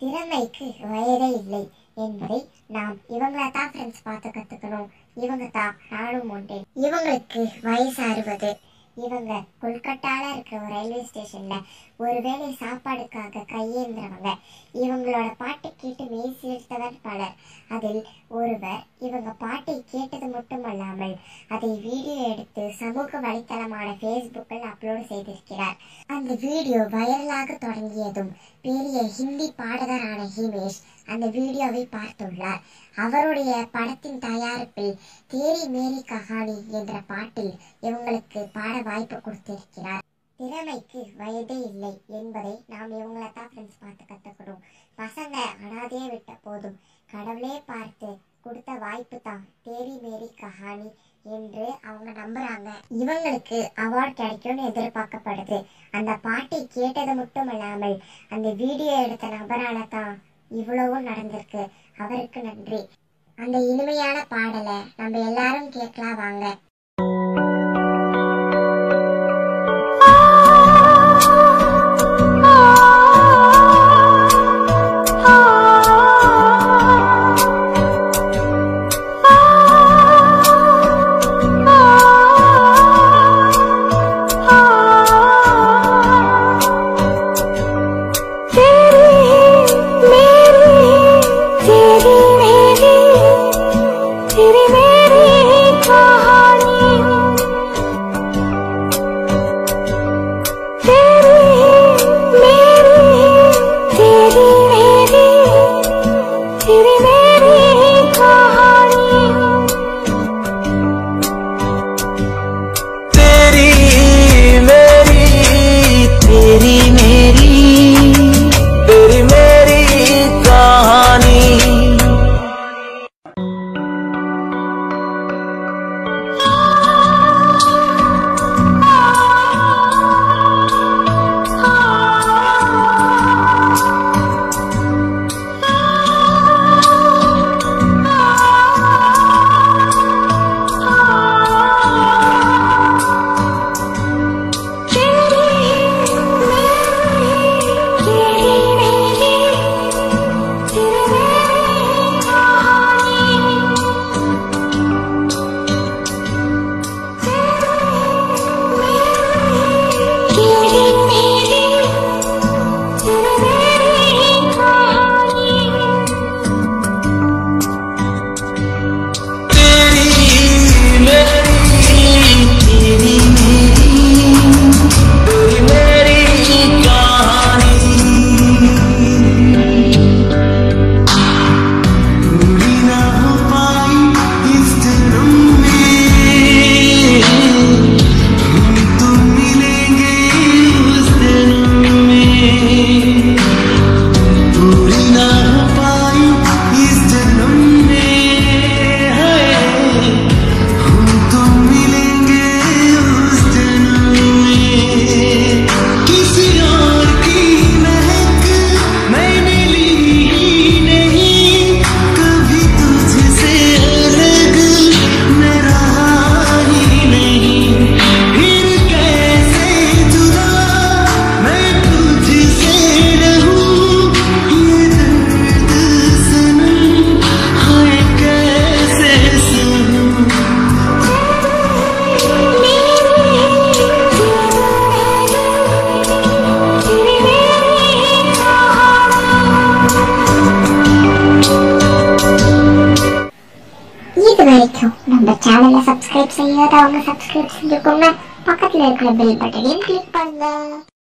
திறமைக்கு வயதே இல்லை என்பதை நாம் இவங்கள தான் ஃப்ரெண்ட்ஸ் பார்த்து கத்துக்கணும் இவங்க தான் நானும் உண்டேன் இவங்களுக்கு வயசு அறுபது இவங்க கொல்கட்டால இருக்கிற ஒரு ரயில்வே ஸ்டேஷன்ல ஒருவேளை சாப்பாடுக்காக கையேந்திரவங்க இவங்களோட பாட்டை கேட்டு மெய் சேர்த்தவர் பலர் அதில் ஒருவர் இவங்க பாட்டை கேட்டது மட்டுமல்லாமல் அதை வீடியோ எடுத்து சமூக வலைத்தளமான ஃபேஸ்புக்கில் அப்லோட் செய்திருக்கிறார் அந்த வீடியோ வைரலாக தொடங்கியதும் பெரிய ஹிந்தி பாடகரான ஹிமேஷ் அந்த வீடியோவை பார்த்துள்ளார் அவருடைய படத்தின் தயாரிப்பில் தேரி மேரி கஹானி என்ற பாட்டில் இவங்களுக்கு பாட வாய்ப்பு கொடுத்திருக்கிறார் திறமைக்கு வயதே இல்லை என்பதை நாம் இவங்கள தான் ஃப்ரெண்ட்ஸ் பார்த்து கற்றுக்கணும் பசங்க அனாதையே விட்ட போதும் கடவுளே பார்த்து கொடுத்த வாய்ப்பு தான் தேரி மேரி கஹானி என்று அவங்க நம்புறாங்க இவங்களுக்கு அவார்ட் கிடைக்கும்னு எதிர்பார்க்கப்படுது அந்த பாட்டை கேட்டது மட்டும் இல்லாமல் அந்த வீடியோ எடுத்த நபரால தான் இவ்வளவும் நடந்திருக்கு அவருக்கு நன்றி அந்த இனிமையான பாடலை நம்ம எல்லாரும் கேட்கலாம் வாங்க तेरी मेरी कहानी तेरी मेरी तेरी मेरी तेरी मेरी कहानी तेरी मेरी तेरी मेरी तेरी मेरी कहानी तेरी मेरी तेरी मेरी तेरी मेरी कहानी पूरी ना हो पाई इस जन्म में हम तो मिलेंगे उस जन्म में पूरी ना हो पाई इस जन्म में है हम तो मिलेंगे उस जन्म में किसी और की महक मैंने ली ही नहीं कभी तुझसे अलग मैं रहा ही नहीं फिर कैसे जुदा मैं तुझसे रहूं ये दर्द सनम हाय कैसे सहूं இது வரைக்கும் நம்ம சேனலை சப்ஸ்கிரைப் செய்யாதவங்க சப்ஸ்கிரைப் செஞ்சுக்கோங்க பக்கத்துல இருக்கிற பெல் பட்டனையும் கிளிக் பண்ணுங்க